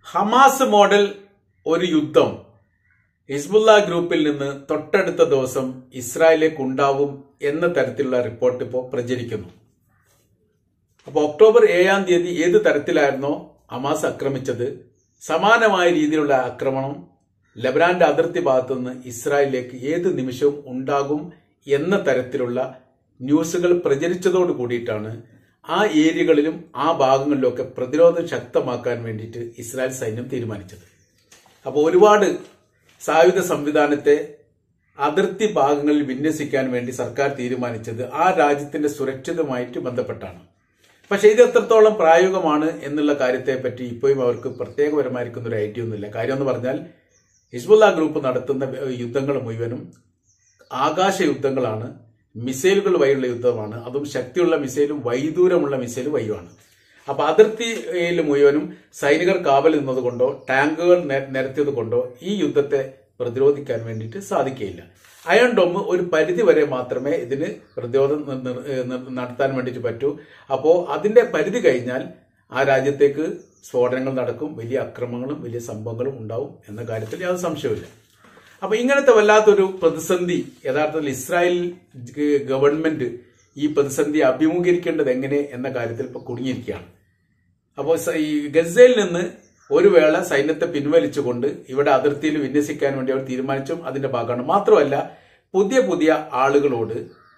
Hamas model ഒരു യുദ്ധം ഹിസ്ബുല്ല ഗ്രൂപ്പിൽ നിന്ന് തൊട്ടടുത്ത ദിവസം ഇസ്രായേലിലേക്ക് ഉണ്ടാവും എന്ന തരത്തിലുള്ള റിപ്പോർട്ട് ഇപ്പോൾ പ്രചരിക്കുന്നു അപ്പോൾ ഒക്ടോബർ ഏഴാം തീയതി ഏത് തരത്തിലായിരുന്നോ ഹമാസ് ആക്രമിച്ചത് സമാനമായ രീതിയിലുള്ള ആക്രമണം ലബനാന്റെ അതിർത്തി ഭാഗത്തു നിന്ന് ഇസ്രായേലിലേക്ക് ഏത് നിമിഷവും ഉണ്ടാകും എന്ന തരത്തിലുള്ള ന്യൂസുകൾ പ്രചരിച്ചതോട് കൂടിയിട്ടാണ് ആ ഏരിയകളിലും ആ ഭാഗങ്ങളിലൊക്കെ പ്രതിരോധം ശക്തമാക്കാൻ വേണ്ടിയിട്ട് ഇസ്രായേൽ സൈന്യം തീരുമാനിച്ചത് അപ്പോൾ ഒരുപാട് സായുധ സംവിധാനത്തെ അതിർത്തി ഭാഗങ്ങളിൽ വിന്യസിക്കാൻ വേണ്ടി സർക്കാർ തീരുമാനിച്ചത് ആ രാജ്യത്തിന്റെ സുരക്ഷിതമായിട്ട് ബന്ധപ്പെട്ടാണ് പക്ഷെ ഇത് എത്രത്തോളം പ്രായോഗികമാണ് എന്നുള്ള കാര്യത്തെ പറ്റി ഇപ്പോഴും അവർക്ക് പ്രത്യേകപരമായിരിക്കുന്ന ഒരു ഐഡിയ ഒന്നുമില്ല കാര്യം എന്ന് പറഞ്ഞാൽ ഹിസ്ബുല്ല ഗ്രൂപ്പ് നടത്തുന്ന യുദ്ധങ്ങൾ മുഴുവനും ആകാശ യുദ്ധങ്ങളാണ് മിസൈലുകൾ വഴിയുള്ള യുദ്ധമാണ് അതും ശക്തിയുള്ള മിസൈലും വൈദൂരമുള്ള മിസൈൽ വഴിയുമാണ് അപ്പൊ അതിർത്തിയിൽ മുഴുവനും സൈനികർ കാവൽ നിന്നത് കൊണ്ടോ ടാങ്കുകൾ നിരത്തിയത് കൊണ്ടോ ഈ യുദ്ധത്തെ പ്രതിരോധിക്കാൻ വേണ്ടിയിട്ട് സാധിക്കുകയില്ല അയൺ ഡോം ഒരു പരിധി വരെ മാത്രമേ ഇതിന് പ്രതിരോധം നടത്താൻ വേണ്ടിയിട്ട് പറ്റൂ അപ്പോൾ അതിന്റെ പരിധി കഴിഞ്ഞാൽ ആ രാജ്യത്തേക്ക് സ്ഫോടനങ്ങൾ നടക്കും വലിയ അക്രമങ്ങളും വലിയ സംഭവങ്ങളും ഉണ്ടാവും എന്ന കാര്യത്തിൽ യാതൊരു സംശയമില്ല അപ്പൊ ഇങ്ങനത്തെ വല്ലാത്തൊരു പ്രതിസന്ധി യഥാർത്ഥത്തിൽ ഇസ്രായേൽ ഗവൺമെന്റ് ഈ പ്രതിസന്ധി അഭിമുഖീകരിക്കേണ്ടത് എങ്ങനെ എന്ന കാര്യത്തിൽ ഇപ്പൊ കുടുങ്ങിയിരിക്കുകയാണ് അപ്പോൾ ഈ ഗസയിൽ നിന്ന് ഒരു വേള സൈന്യത്തെ പിൻവലിച്ചുകൊണ്ട് ഇവിടെ അതിർത്തിയിൽ വിന്യസിക്കാൻ വേണ്ടി അവർ തീരുമാനിച്ചും അതിന്റെ ഭാഗമാണ് മാത്രമല്ല പുതിയ പുതിയ ആളുകളോട്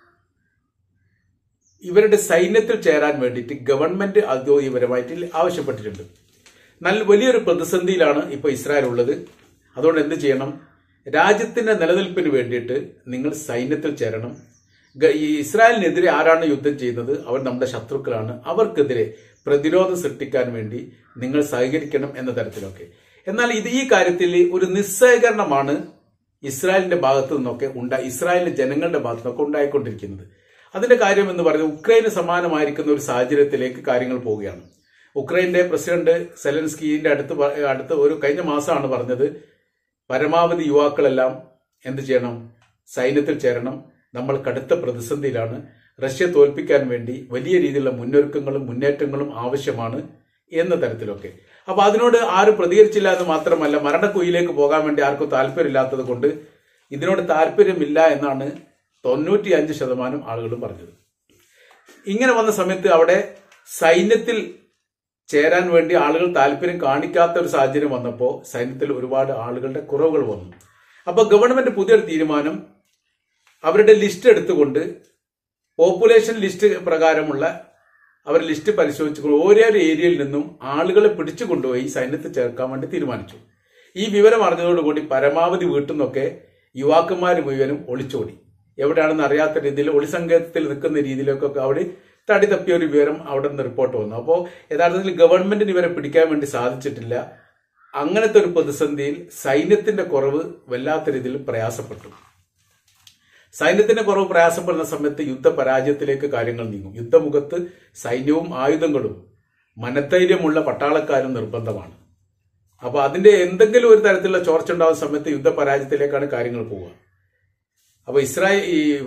ഇവരുടെ സൈന്യത്തിൽ ചേരാൻ വേണ്ടിയിട്ട് ഗവൺമെന്റ് ഔദ്യോഗികപരമായിട്ട് ആവശ്യപ്പെട്ടിട്ടുണ്ട് നല്ല വലിയൊരു പ്രതിസന്ധിയിലാണ് ഇപ്പൊ ഇസ്രായേൽ ഉള്ളത് അതുകൊണ്ട് എന്ത് ചെയ്യണം രാജ്യത്തിന്റെ നിലനിൽപ്പിന് വേണ്ടിയിട്ട് നിങ്ങൾ സൈന്യത്തിൽ ചേരണം ഈ ഇസ്രായേലിനെതിരെ ആരാണ് യുദ്ധം ചെയ്യുന്നത് അവർ നമ്മുടെ ശത്രുക്കളാണ് അവർക്കെതിരെ പ്രതിരോധം സൃഷ്ടിക്കാൻ വേണ്ടി നിങ്ങൾ സഹകരിക്കണം എന്ന തരത്തിലൊക്കെ എന്നാൽ ഇത് ഈ കാര്യത്തിൽ ഒരു നിസ്സഹകരണമാണ് ഇസ്രായേലിന്റെ ഭാഗത്തു നിന്നൊക്കെ ഉണ്ടാ ഇസ്രായേലിന്റെ ജനങ്ങളുടെ ഭാഗത്തു നിന്നൊക്കെ ഉണ്ടായിക്കൊണ്ടിരിക്കുന്നത് അതിന്റെ കാര്യം എന്ന് പറയുന്നത് ഉക്രൈന് സമാനമായിരിക്കുന്ന ഒരു സാഹചര്യത്തിലേക്ക് കാര്യങ്ങൾ പോവുകയാണ് ഉക്രൈന്റെ പ്രസിഡന്റ് സെലൻസ്കിന്റെ അടുത്ത് അടുത്ത് ഒരു കഴിഞ്ഞ മാസമാണ് പറഞ്ഞത് പരമാവധി യുവാക്കളെല്ലാം എന്ത് ചെയ്യണം സൈന്യത്തിൽ ചേരണം നമ്മൾ കടുത്ത പ്രതിസന്ധിയിലാണ് റഷ്യ തോൽപ്പിക്കാൻ വേണ്ടി വലിയ രീതിയിലുള്ള മുന്നൊരുക്കങ്ങളും മുന്നേറ്റങ്ങളും ആവശ്യമാണ് എന്ന തരത്തിലൊക്കെ അപ്പൊ അതിനോട് ആരും പ്രതികരിച്ചില്ല എന്ന് മാത്രമല്ല മരണക്കുയിലേക്ക് പോകാൻ വേണ്ടി ആർക്കും താല്പര്യമില്ലാത്തത് കൊണ്ട് ഇതിനോട് താല്പര്യമില്ല എന്നാണ് തൊണ്ണൂറ്റി അഞ്ച് ശതമാനം ആളുകളും പറഞ്ഞത് ഇങ്ങനെ വന്ന സമയത്ത് അവിടെ സൈന്യത്തിൽ ചേരാൻ വേണ്ടി ആളുകൾ താല്പര്യം കാണിക്കാത്ത ഒരു സാഹചര്യം വന്നപ്പോൾ സൈന്യത്തിൽ ഒരുപാട് ആളുകളുടെ കുറവുകൾ വന്നു അപ്പൊ ഗവൺമെന്റ് പുതിയൊരു തീരുമാനം അവരുടെ ലിസ്റ്റ് എടുത്തുകൊണ്ട് പോപ്പുലേഷൻ ലിസ്റ്റ് പ്രകാരമുള്ള അവർ ലിസ്റ്റ് പരിശോധിച്ചുകൊണ്ട് ഓരോ ഏരിയയിൽ നിന്നും ആളുകളെ പിടിച്ചു കൊണ്ടുപോയി സൈന്യത്തിൽ ചേർക്കാൻ വേണ്ടി തീരുമാനിച്ചു ഈ വിവരം അറിഞ്ഞതോടുകൂടി പരമാവധി വീട്ടിൽ നിന്നൊക്കെ യുവാക്കന്മാർ മുഴുവനും ഒളിച്ചോടി എവിടെയാണെന്ന് അറിയാത്ത രീതിയിൽ ഒളിസങ്കേതത്തിൽ നിൽക്കുന്ന രീതിയിലൊക്കെ അവിടെ തടി തപ്പിയ ഒരു വിവരം അവിടെ നിന്ന് റിപ്പോർട്ട് വന്നു അപ്പോൾ യഥാർത്ഥത്തിൽ ഗവൺമെന്റിന് ഇവരെ പിടിക്കാൻ വേണ്ടി സാധിച്ചിട്ടില്ല അങ്ങനത്തെ ഒരു പ്രതിസന്ധിയിൽ സൈന്യത്തിന്റെ കുറവ് വല്ലാത്ത രീതിയിൽ പ്രയാസപ്പെട്ടു സൈന്യത്തിന്റെ കുറവ് പ്രയാസപ്പെടുന്ന സമയത്ത് യുദ്ധപരാജയത്തിലേക്ക് കാര്യങ്ങൾ നീങ്ങും യുദ്ധമുഖത്ത് സൈന്യവും ആയുധങ്ങളും മനധൈര്യമുള്ള പട്ടാളക്കാരും നിർബന്ധമാണ് അപ്പൊ അതിന്റെ എന്തെങ്കിലും ഒരു തരത്തിലുള്ള ചോർച്ച ഉണ്ടാകുന്ന സമയത്ത് യുദ്ധപരാജയത്തിലേക്കാണ് കാര്യങ്ങൾ പോവുക അപ്പൊ ഇസ്രായേൽ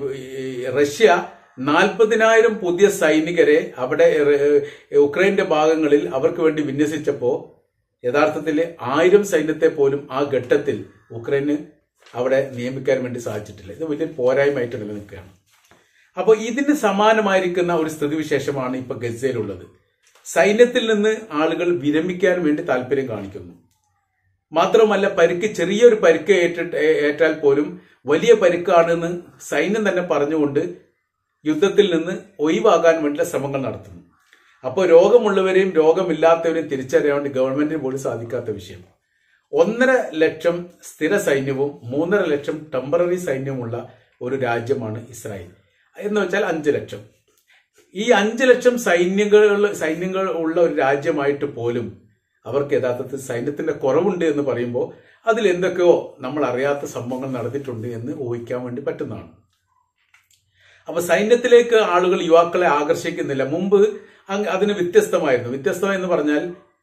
ഈ റഷ്യ നാൽപ്പതിനായിരം പുതിയ സൈനികരെ അവിടെ ഉക്രൈന്റെ ഭാഗങ്ങളിൽ അവർക്ക് വേണ്ടി വിന്യസിച്ചപ്പോ യഥാർത്ഥത്തിൽ ആയിരം സൈന്യത്തെ പോലും ആ ഘട്ടത്തിൽ ഉക്രൈന് അവിടെ നിയമിക്കാൻ വേണ്ടി സാധിച്ചിട്ടില്ല ഇത് വലിയ പോരായ്മയായിട്ട് നിലനിൽക്കുകയാണ് അപ്പോൾ ഇതിന് സമാനമായിരിക്കുന്ന ഒരു സ്ഥിതിവിശേഷമാണ് ഇപ്പൊ ഗസയിലുള്ളത് സൈന്യത്തിൽ നിന്ന് ആളുകൾ വിരമിക്കാൻ വേണ്ടി താല്പര്യം കാണിക്കുന്നു മാത്രമല്ല പരിക്ക് ചെറിയൊരു പരിക്ക് ഏറ്റിട്ട് ഏറ്റാൽ പോലും വലിയ പരിക്കാണെന്ന് സൈന്യം തന്നെ പറഞ്ഞുകൊണ്ട് യുദ്ധത്തിൽ നിന്ന് ഒഴിവാകാൻ വേണ്ടിയുള്ള ശ്രമങ്ങൾ നടത്തുന്നു അപ്പോൾ രോഗമുള്ളവരെയും രോഗമില്ലാത്തവരെയും തിരിച്ചറിയാൻ വേണ്ടി ഗവൺമെന്റിന് പോലും സാധിക്കാത്ത വിഷയം ഒന്നര ലക്ഷം സ്ഥിര സൈന്യവും മൂന്നര ലക്ഷം ടെമ്പററി സൈന്യവുമുള്ള ഒരു രാജ്യമാണ് ഇസ്രായേൽ എന്ന് വെച്ചാൽ അഞ്ച് ലക്ഷം ഈ അഞ്ച് ലക്ഷം സൈന്യങ്ങൾ സൈന്യങ്ങൾ ഉള്ള ഒരു രാജ്യമായിട്ട് പോലും അവർക്ക് യഥാർത്ഥത്തിൽ സൈന്യത്തിന്റെ കുറവുണ്ട് എന്ന് പറയുമ്പോൾ അതിൽ എന്തൊക്കെയോ നമ്മൾ അറിയാത്ത സംഭവങ്ങൾ നടന്നിട്ടുണ്ട് എന്ന് ഊഹിക്കാൻ വേണ്ടി പറ്റുന്നതാണ് അപ്പൊ സൈന്യത്തിലേക്ക് ആളുകൾ യുവാക്കളെ ആകർഷിക്കുന്നില്ല മുമ്പ് അതിന് വ്യത്യസ്തമായിരുന്നു വ്യത്യസ്തം എന്ന് പറഞ്ഞാൽ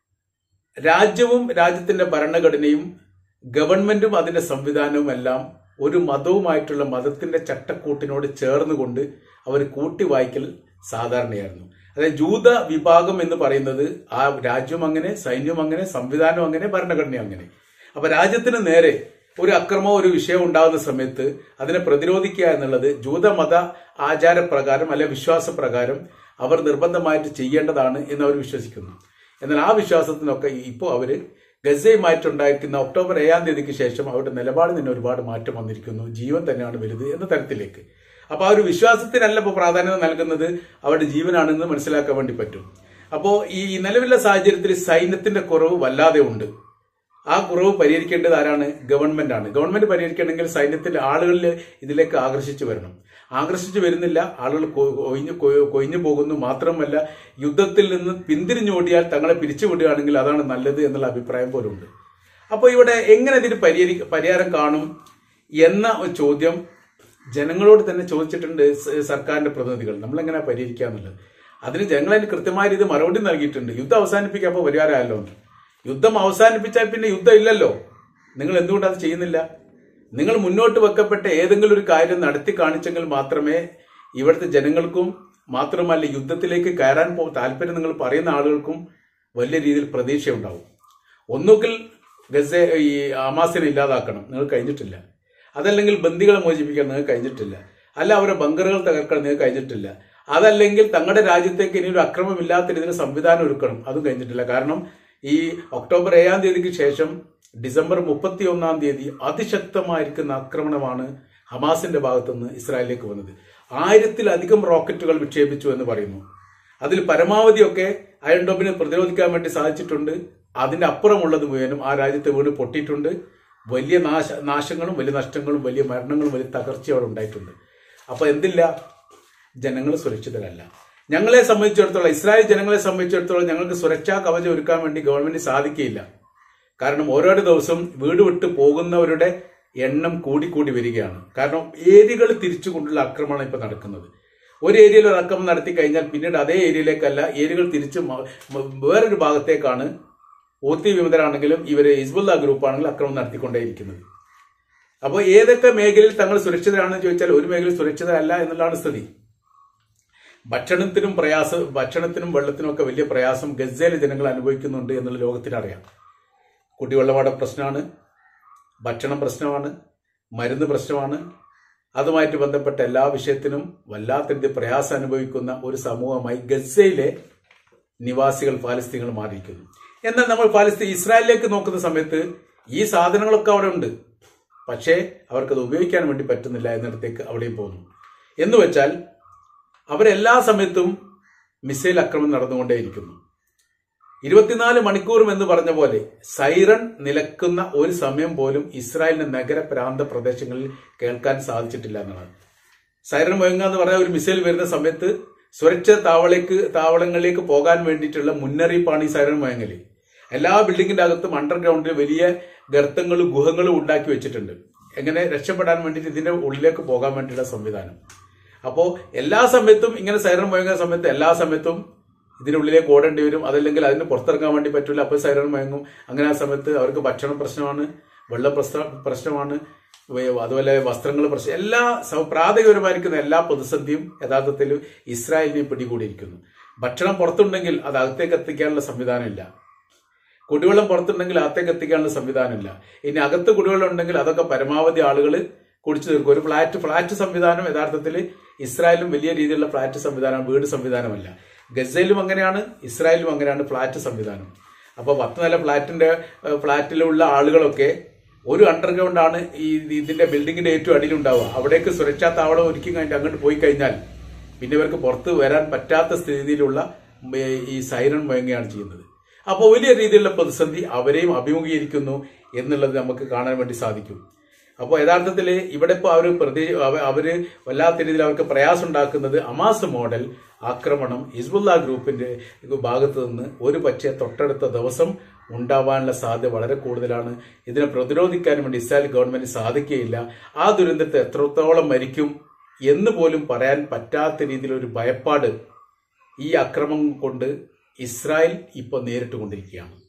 രാജ്യവും രാജ്യത്തിന്റെ ഭരണഘടനയും ഗവൺമെന്റും അതിന്റെ സംവിധാനവും എല്ലാം ഒരു മതവുമായിട്ടുള്ള മതത്തിന്റെ ചട്ടക്കൂട്ടിനോട് ചേർന്നുകൊണ്ട് അവർ കൂട്ടി വായിക്കൽ സാധാരണയായിരുന്നു അതായത് ജൂത വിഭാഗം എന്ന് പറയുന്നത് ആ രാജ്യം അങ്ങനെ സൈന്യം അങ്ങനെ സംവിധാനം അങ്ങനെ ഭരണഘടന അങ്ങനെ അപ്പൊ രാജ്യത്തിന് നേരെ ഒരു അക്രമം ഒരു വിഷയം ഉണ്ടാകുന്ന സമയത്ത് അതിനെ പ്രതിരോധിക്കുക എന്നുള്ളത് ജൂതമത ആചാരപ്രകാരം അല്ലെ വിശ്വാസപ്രകാരം അവർ നിർബന്ധമായിട്ട് ചെയ്യേണ്ടതാണ് എന്ന് അവർ വിശ്വസിക്കുന്നു എന്നാൽ ആ വിശ്വാസത്തിനൊക്കെ ഇപ്പോൾ അവര് ഗസയുമായിട്ടുണ്ടായിരിക്കുന്ന ഒക്ടോബർ ഏഴാം തീയതിക്ക് ശേഷം അവരുടെ നിലപാടിൽ നിന്ന് ഒരുപാട് മാറ്റം വന്നിരിക്കുന്നു ജീവൻ തന്നെയാണ് വലുത് എന്ന തരത്തിലേക്ക് അപ്പൊ ആ ഒരു വിശ്വാസത്തിനല്ല ഇപ്പോൾ പ്രാധാന്യം നൽകുന്നത് അവരുടെ ജീവനാണെന്ന് മനസ്സിലാക്കാൻ വേണ്ടി പറ്റും അപ്പോൾ ഈ നിലവിലെ സാഹചര്യത്തിൽ സൈന്യത്തിന്റെ കുറവ് വല്ലാതെ ഉണ്ട് ആ കുറവ് പരിഹരിക്കേണ്ടത് ആരാണ് ഗവൺമെന്റ് ആണ് ഗവൺമെന്റ് പരിഹരിക്കണമെങ്കിൽ സൈന്യത്തിന്റെ ആളുകളിൽ ഇതിലേക്ക് ആകർഷിച്ചു വരണം ആകർഷിച്ചു വരുന്നില്ല ആളുകൾ കൊ- കൊഴിഞ്ഞു കൊ- കൊഴിഞ്ഞു പോകുന്നു മാത്രമല്ല യുദ്ധത്തിൽ നിന്ന് പിന്തിരിഞ്ഞോടിയാൽ തങ്ങളെ പിരിച്ചുവിടുകയാണെങ്കിൽ അതാണ് നല്ലത് എന്നുള്ള അഭിപ്രായം പോലും ഉണ്ട് അപ്പോൾ ഇവിടെ എങ്ങനെ ഇതിന് പരിഹരി പരിഹാരം കാണും എന്ന ഒരു ചോദ്യം ജനങ്ങളോട് തന്നെ ചോദിച്ചിട്ടുണ്ട് സ- സർക്കാരിന്റെ പ്രതിനിധികൾ നമ്മളെങ്ങനെ പരിഹരിക്കുക എന്നുള്ളത് അതിന് ജനങ്ങൾ അതിന് കൃത്യമായ രീതി മറുപടി നൽകിയിട്ടുണ്ട് യുദ്ധം അവസാനിപ്പിക്കുക അപ്പോൾ പരിഹാരമല്ലോ എന്ന്. യുദ്ധം അവസാനിപ്പിച്ചാൽ പിന്നെ യുദ്ധം ഇല്ലല്ലോ നിങ്ങൾ എന്തുകൊണ്ട് അത് ചെയ്യുന്നില്ല നിങ്ങൾ മുന്നോട്ട് വെക്കപ്പെട്ട ഏതെങ്കിലും ഒരു കാര്യം നടത്തി കാണിച്ചെങ്കിൽ മാത്രമേ ഇവിടുത്തെ ജനങ്ങൾക്കും മാത്രമല്ല യുദ്ധത്തിലേക്ക് കയറാൻ പോ താല്പര്യം നിങ്ങൾ പറയുന്ന ആളുകൾക്കും വലിയ രീതിയിൽ പ്രതീക്ഷയുണ്ടാവും ഒന്നുകിൽ ഗസ ഈ ഹമാസിനെ ഇല്ലാതാക്കണം നിങ്ങൾ കഴിഞ്ഞിട്ടില്ല അതല്ലെങ്കിൽ ബന്ദികളെ മോചിപ്പിക്കാൻ നിങ്ങൾക്ക് കഴിഞ്ഞിട്ടില്ല അല്ല അവരെ ബങ്കറുകൾ തകർക്കാൻ നിങ്ങൾക്ക് കഴിഞ്ഞിട്ടില്ല അതല്ലെങ്കിൽ തങ്ങളുടെ രാജ്യത്തേക്ക് ഇനി ഒരു അക്രമമില്ലാത്ത രീതിയിൽ സംവിധാനം ഒരുക്കണം അതും കഴിഞ്ഞിട്ടില്ല കാരണം ഈ ഒക്ടോബർ ഏഴാം തീയതിക്ക് ശേഷം ഡിസംബർ മുപ്പത്തി ഒന്നാം തീയതി അതിശക്തമായിരിക്കുന്ന ആക്രമണമാണ് ഹമാസിന്റെ ഭാഗത്തുനിന്ന് ഇസ്രായേലിലേക്ക് വന്നത് ആയിരത്തിലധികം റോക്കറ്റുകൾ വിക്ഷേപിച്ചു എന്ന് പറയുന്നു അതിൽ പരമാവധിയൊക്കെ അയൺ ഡോമിനെ പ്രതിരോധിക്കാൻ വേണ്ടി സാധിച്ചിട്ടുണ്ട് അതിന്റെ അപ്പുറമുള്ളത് മുഴുവനും ആ രാജ്യത്തെ വീട് പൊട്ടിയിട്ടുണ്ട് വലിയ നാശ നാശങ്ങളും വലിയ നഷ്ടങ്ങളും വലിയ മരണങ്ങളും വലിയ തകർച്ചയും അവിടെ ഉണ്ടായിട്ടുണ്ട് അപ്പൊ എന്തില്ല ജനങ്ങൾ സുരക്ഷിതരല്ല ഞങ്ങളെ സംബന്ധിച്ചിടത്തോളം ഇസ്രായേൽ ജനങ്ങളെ സംബന്ധിച്ചിടത്തോളം ഞങ്ങൾക്ക് സുരക്ഷാ കവചം ഒരുക്കാൻ വേണ്ടി ഗവൺമെന്റ് സാധിക്കില്ല കാരണം ഓരോ ദിവസം വീട് വിട്ട് പോകുന്നവരുടെ എണ്ണം കൂടിക്കൂടി വരികയാണ് കാരണം ഏരിയകൾ തിരിച്ചുകൊണ്ടുള്ള ആക്രമണം ഇപ്പൊ നടക്കുന്നത് ഒരു ഏരിയയിൽ ഒരു ആക്രമണം നടത്തി കഴിഞ്ഞാൽ പിന്നീട് അതേ ഏരിയയിലേക്കല്ല ഏരിയകൾ തിരിച്ച് മ- മ- വേറൊരു ഭാഗത്തേക്കാണ് ഊത്തി വിമതരാണെങ്കിലും ഇവര് ഹിസ്ബുല്ല ഗ്രൂപ്പാണെങ്കിലും ആക്രമണം നടത്തിക്കൊണ്ടേയിരിക്കുന്നത് അപ്പോൾ ഏതൊക്കെ മേഖലയിൽ തങ്ങൾ സുരക്ഷിതരാണെന്ന് ചോദിച്ചാൽ ഒരു മേഖലയിൽ സുരക്ഷിതരല്ല എന്നുള്ളതാണ് സ്ഥിതി ഭക്ഷണത്തിനും പ്രയാസം ഭക്ഷണത്തിനും വെള്ളത്തിനും ഒക്കെ വലിയ പ്രയാസം ഗസയിലെ ജനങ്ങൾ അനുഭവിക്കുന്നുണ്ട് എന്നുള്ള ലോകത്തിനറിയാം കുടിവെള്ളപാട പ്രശ്നമാണ് ഭക്ഷണം പ്രശ്നമാണ് മരുന്ന് പ്രശ്നമാണ് അതുമായിട്ട് ബന്ധപ്പെട്ട എല്ലാ വിഷയത്തിനും വല്ലാത്ത രീതി പ്രയാസം അനുഭവിക്കുന്ന ഒരു സമൂഹമായി ഗസയിലെ നിവാസികൾ പാലസ്തീനുകൾ മാറിയിരിക്കുന്നു എന്നാൽ നമ്മൾ പാലസ്തീൻ ഇസ്രായേലിലേക്ക് നോക്കുന്ന സമയത്ത് ഈ സാധനങ്ങളൊക്കെ അവിടെ ഉണ്ട് പക്ഷേ അവർക്കത് ഉപയോഗിക്കാൻ വേണ്ടി പറ്റുന്നില്ല എന്നിടത്തേക്ക് അവിടെയും പോകുന്നു എന്ന് വെച്ചാൽ അവരെല്ലാ സമയത്തും മിസൈൽ ആക്രമണം നടന്നുകൊണ്ടേയിരിക്കുന്നു ഇരുപത്തിനാല് മണിക്കൂറും എന്ന് പറഞ്ഞ പോലെ സൈറൺ നിലക്കുന്ന ഒരു സമയം പോലും ഇസ്രായേലിന്റെ നഗര പ്രാന്ത പ്രദേശങ്ങളിൽ കേൾക്കാൻ സാധിച്ചിട്ടില്ല എന്നാണ് സൈറൺ മുഴങ്ങുക എന്ന് പറഞ്ഞ ഒരു മിസൈൽ വരുന്ന സമയത്ത് സുരക്ഷിത താവളേക്ക് താവളങ്ങളിലേക്ക് പോകാൻ വേണ്ടിയിട്ടുള്ള മുന്നറിയിപ്പാണ് ഈ സൈറൺ മുഴങ്ങല് എല്ലാ ബിൽഡിങ്ങിന്റെ അകത്തും അണ്ടർഗ്രൗണ്ടിൽ വലിയ ഗർത്തങ്ങളും ഗുഹകളും ഉണ്ടാക്കി വെച്ചിട്ടുണ്ട് എങ്ങനെ രക്ഷപ്പെടാൻ വേണ്ടിയിട്ട് ഇതിന്റെ ഉള്ളിലേക്ക് പോകാൻ വേണ്ടിയുള്ള സംവിധാനം അപ്പോൾ എല്ലാ സമയത്തും ഇങ്ങനെ സൈറൺ മുഴങ്ങുന്ന സമയത്ത് എല്ലാ സമയത്തും ഇതിനുള്ളിലേക്ക് ഓടേണ്ടി വരും അതല്ലെങ്കിൽ അതിന് പുറത്തിറങ്ങാൻ വേണ്ടി പറ്റില്ല അപ്പോൾ സൈറൺ മയങ്ങും അങ്ങനെ ആ സമയത്ത് അവർക്ക് ഭക്ഷണ പ്രശ്നമാണ് വെള്ള പ്രശ്ന പ്രശ്നമാണ് വേ- അതുപോലെ വസ്ത്രങ്ങൾ പ്രശ്നം എല്ലാ സ- പ്രാഥമികപരമായിരിക്കുന്ന എല്ലാ പ്രതിസന്ധിയും യഥാർത്ഥത്തിൽ ഇസ്രായേലിനെ പിടികൂടിയിരിക്കുന്നു ഭക്ഷണം പുറത്തുണ്ടെങ്കിൽ അത് അകത്തേക്ക് എത്തിക്കാനുള്ള സംവിധാനമില്ല കുടിവെള്ളം പുറത്തുണ്ടെങ്കിൽ അകത്തേക്ക് എത്തിക്കാനുള്ള സംവിധാനമില്ല ഇനി അകത്ത് കുടിവെള്ളം ഉണ്ടെങ്കിൽ അതൊക്കെ പരമാവധി ആളുകൾ കുടിച്ചു തീർക്കും ഒരു ഫ്ലാറ്റ് ഫ്ലാറ്റ് സംവിധാനം യഥാർത്ഥത്തിൽ ഇസ്രായേലും വലിയ രീതിയിലുള്ള ഫ്ലാറ്റ് സംവിധാനം വീട് സംവിധാനമല്ല ഗസയിലും അങ്ങനെയാണ് ഇസ്രായേലും അങ്ങനെയാണ് ഫ്ലാറ്റ് സംവിധാനം അപ്പോൾ പത്ത് നില ഫ്ലാറ്റിന്റെ ഏഹ്, ഫ്ലാറ്റിലുള്ള ആളുകളൊക്കെ ഒരു അണ്ടർഗ്രൗണ്ട് ആണ് ഈ ഇതിന്റെ ബിൽഡിങ്ങിന്റെ ഏറ്റവും അടിയിലുണ്ടാവുക അവിടേക്ക് സുരക്ഷാ താവളം ഒരുക്കി കഴിഞ്ഞിട്ട് അങ്ങോട്ട് പോയി കഴിഞ്ഞാൽ പിന്നെ ഇവർക്ക് പുറത്ത് വരാൻ പറ്റാത്ത സ്ഥിതിയിലുള്ള ഏഹ്, ഈ സൈറൺ മുഴങ്ങുകയാണ് ചെയ്യുന്നത് അപ്പോൾ വലിയ രീതിയിലുള്ള പ്രതിസന്ധി അവരെയും അഭിമുഖീകരിക്കുന്നു എന്നുള്ളത് നമുക്ക് കാണാൻ വേണ്ടി സാധിക്കും അപ്പോൾ യഥാർത്ഥത്തിൽ ഇവിടെ ഇപ്പോൾ അവർ പ്രതി അവ- അവര് വല്ലാത്ത രീതിയിൽ അവർക്ക് പ്രയാസം ഉണ്ടാക്കുന്നത് അമാസ് മോഡൽ ആക്രമണം ഹിസ്ബുല്ല ഗ്രൂപ്പിന്റെ ഭാഗത്ത് നിന്ന് ഒരു പക്ഷേ തൊട്ടടുത്ത ദിവസം ഉണ്ടാവാനുള്ള സാധ്യത വളരെ കൂടുതലാണ് ഇതിനെ പ്രതിരോധിക്കാൻ വേണ്ടി ഇസ്രായേൽ ഗവൺമെന്റ് സാധിക്കുകയില്ല ആ ദുരന്തത്തെ എത്രത്തോളം മരിക്കും എന്ന് പോലും പറയാൻ പറ്റാത്ത രീതിയിലൊരു ഭയപ്പാട് ഈ അക്രമം കൊണ്ട് ഇസ്രായേൽ ഇപ്പോൾ നേരിട്ടുകൊണ്ടിരിക്കുകയാണ്